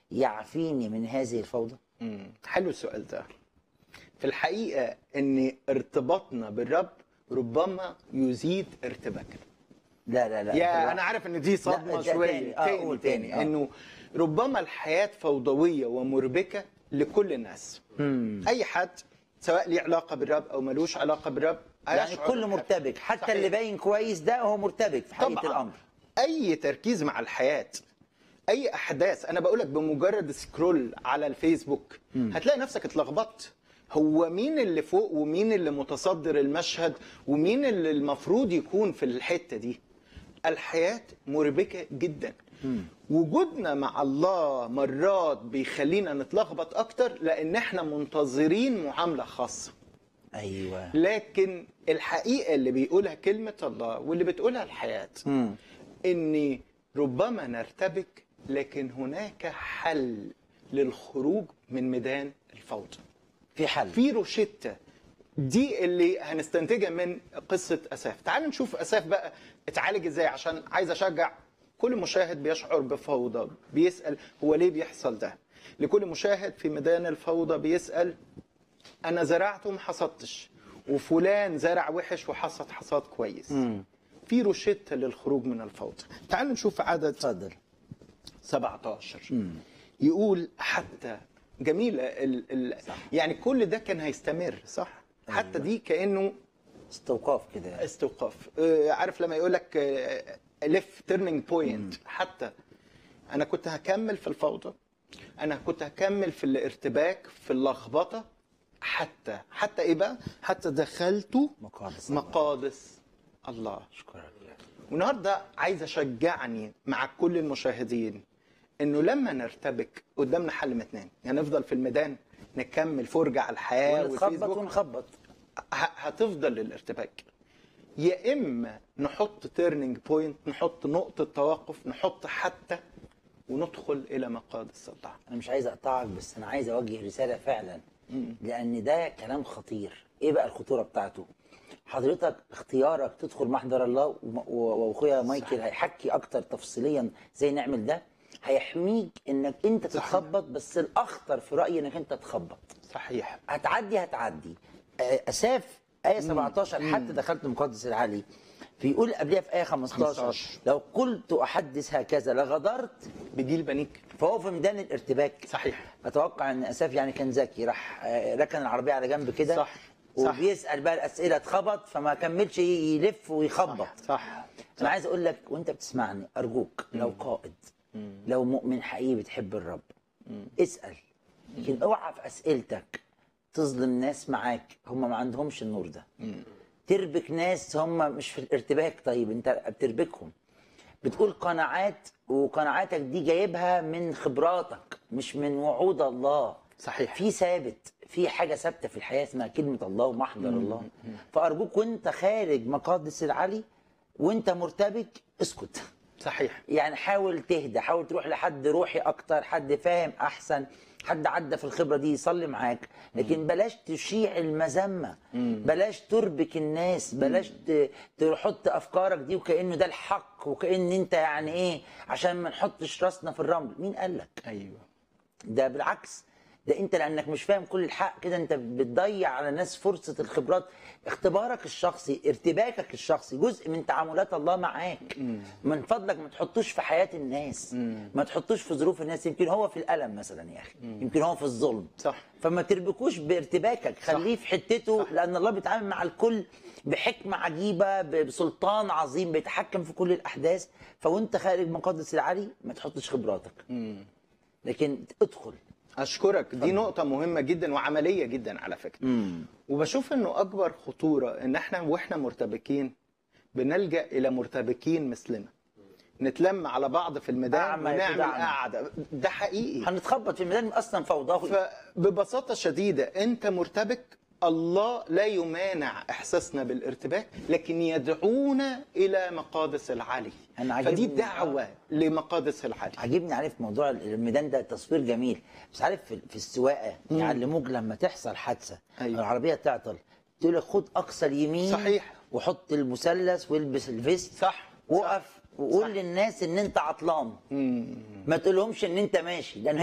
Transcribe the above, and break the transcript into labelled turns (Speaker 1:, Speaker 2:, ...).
Speaker 1: يعفيني من هذه الفوضى
Speaker 2: مم. حلو السؤال ده في الحقيقة ان ارتباطنا بالرب ربما يزيد ارتباكنا
Speaker 1: لا لا لا
Speaker 2: يا انا عارف ان دي صدمة
Speaker 1: ده
Speaker 2: شوية
Speaker 1: تاني. آه،
Speaker 2: تاني
Speaker 1: قول
Speaker 2: تاني,
Speaker 1: تاني. آه.
Speaker 2: انه ربما الحياة فوضوية ومربكة لكل الناس اي حد سواء ليه علاقة بالرب او ملوش علاقة بالرب
Speaker 1: يعني
Speaker 2: هيشعر
Speaker 1: كل
Speaker 2: بالحياة.
Speaker 1: مرتبك حتى
Speaker 2: صحيح.
Speaker 1: اللي باين كويس ده هو مرتبك في حقيقه
Speaker 2: طبعا
Speaker 1: الامر
Speaker 2: اي تركيز مع الحياه اي احداث انا بقولك بمجرد سكرول على الفيسبوك هتلاقي نفسك اتلخبطت هو مين اللي فوق ومين اللي متصدر المشهد ومين اللي المفروض يكون في الحته دي الحياه مربكه جدا وجودنا مع الله مرات بيخلينا نتلخبط اكتر لان احنا منتظرين معامله خاصه
Speaker 1: ايوه
Speaker 2: لكن الحقيقه اللي بيقولها كلمه الله واللي بتقولها الحياه
Speaker 1: مم.
Speaker 2: ان ربما نرتبك لكن هناك حل للخروج من ميدان الفوضى
Speaker 1: في حل
Speaker 2: في روشتة دي اللي هنستنتجها من قصة أساف تعال نشوف أساف بقى اتعالج ازاي عشان عايز أشجع كل مشاهد بيشعر بفوضى بيسأل هو ليه بيحصل ده لكل مشاهد في ميدان الفوضى بيسأل أنا زرعت وما حصدتش وفلان زرع وحش وحصد حصاد كويس في روشتة للخروج من الفوضى تعال نشوف عدد
Speaker 1: اتفضل
Speaker 2: 17 يقول حتى جميلة ال ال يعني كل ده كان هيستمر صح حتى دي كأنه
Speaker 1: استوقاف كده
Speaker 2: استوقاف آه، عارف لما يقول لك لف تيرنينج بوينت حتى انا كنت هكمل في الفوضى انا كنت هكمل في الارتباك في اللخبطه حتى حتى ايه بقى حتى دخلت
Speaker 1: مقادس الله.
Speaker 2: مقادس الله
Speaker 1: اشكرك
Speaker 2: والنهارده عايز اشجعني مع كل المشاهدين انه لما نرتبك قدامنا حل من اتنين يعني نفضل في الميدان نكمل فرجه على الحياه
Speaker 1: ونتخبط
Speaker 2: والفيسبوك
Speaker 1: ونخبط
Speaker 2: ه- هتفضل للارتباك يا اما نحط تيرنينج بوينت نحط نقطه توقف نحط حتى وندخل الى مقادس الله
Speaker 1: انا مش عايز اقطعك بس انا عايز اوجه رساله فعلا لان ده كلام خطير ايه بقى الخطوره بتاعته حضرتك اختيارك تدخل محضر الله وم- و- واخويا مايكل هيحكي اكتر تفصيليا ازاي نعمل ده هيحميك انك انت تتخبط بس الاخطر في رايي انك انت تخبط
Speaker 2: صحيح
Speaker 1: هتعدي هتعدي آه، اساف ايه 17 حتى دخلت المقدس العلي بيقول قبلها في ايه 15
Speaker 2: 15.
Speaker 1: لو قلت احدث هكذا لغدرت
Speaker 2: بجيل بنيك
Speaker 1: فهو في ميدان الارتباك
Speaker 2: صحيح
Speaker 1: اتوقع ان اساف يعني كان ذكي راح آه، ركن العربيه على جنب كده
Speaker 2: صح، صح.
Speaker 1: وبيسال بقى الاسئله اتخبط فما كملش يلف ويخبط
Speaker 2: صح
Speaker 1: انا عايز اقول لك وانت بتسمعني ارجوك لو قائد لو مؤمن حقيقي بتحب الرب اسال لكن اوعى في اسئلتك تظلم ناس معاك هم ما عندهمش النور ده تربك ناس هم مش في الارتباك طيب انت بتربكهم بتقول قناعات وقناعاتك دي جايبها من خبراتك مش من وعود الله
Speaker 2: صحيح.
Speaker 1: في ثابت في حاجه ثابته في الحياه اسمها كلمه الله ومحضر الله فارجوك وانت خارج مقادس العلي وانت مرتبك اسكت
Speaker 2: صحيح
Speaker 1: يعني حاول تهدى حاول تروح لحد روحي اكتر حد فاهم احسن حد عدى في الخبره دي يصلي معاك لكن بلاش تشيع المذمه بلاش تربك الناس بلاش ت- تحط افكارك دي وكانه ده الحق وكان انت يعني ايه عشان ما نحطش راسنا في الرمل مين قال لك
Speaker 2: ايوه
Speaker 1: ده بالعكس ده انت لانك مش فاهم كل الحق كده انت بتضيع على الناس فرصه الخبرات اختبارك الشخصي ارتباكك الشخصي جزء من تعاملات الله معاك من فضلك ما تحطوش في حياه الناس ما تحطوش في ظروف الناس يمكن هو في الالم مثلا يا اخي يمكن هو في الظلم
Speaker 2: صح.
Speaker 1: فما تربكوش بارتباكك خليه في حتته لان الله بيتعامل مع الكل بحكمه عجيبه ب- بسلطان عظيم بيتحكم في كل الاحداث فوانت خارج مقدس العلي ما تحطش خبراتك لكن ادخل
Speaker 2: اشكرك دي نقطه مهمه جدا وعمليه جدا على فكره وبشوف انه اكبر خطوره ان احنا واحنا مرتبكين بنلجا الى مرتبكين مثلنا نتلم على بعض في الميدان
Speaker 1: أعمى
Speaker 2: ونعمل
Speaker 1: كده أعمى.
Speaker 2: قعده ده حقيقي
Speaker 1: هنتخبط في الميدان اصلا فوضوي
Speaker 2: فببساطه شديده انت مرتبك الله لا يمانع احساسنا بالارتباك لكن يدعونا الى مقادس العلي
Speaker 1: أنا عاجبني-
Speaker 2: فدي دعوه لمقادس العلي
Speaker 1: عجبني عارف موضوع الميدان ده تصوير جميل بس عارف في, في السواقه يعلموك لما تحصل حادثه
Speaker 2: أيوة.
Speaker 1: العربيه تعطل تقول لك خد اقصى اليمين
Speaker 2: صحيح.
Speaker 1: وحط المثلث والبس الفيست
Speaker 2: صح
Speaker 1: وقف وقول للناس ان انت عطلان ما تقولهمش ان انت ماشي لان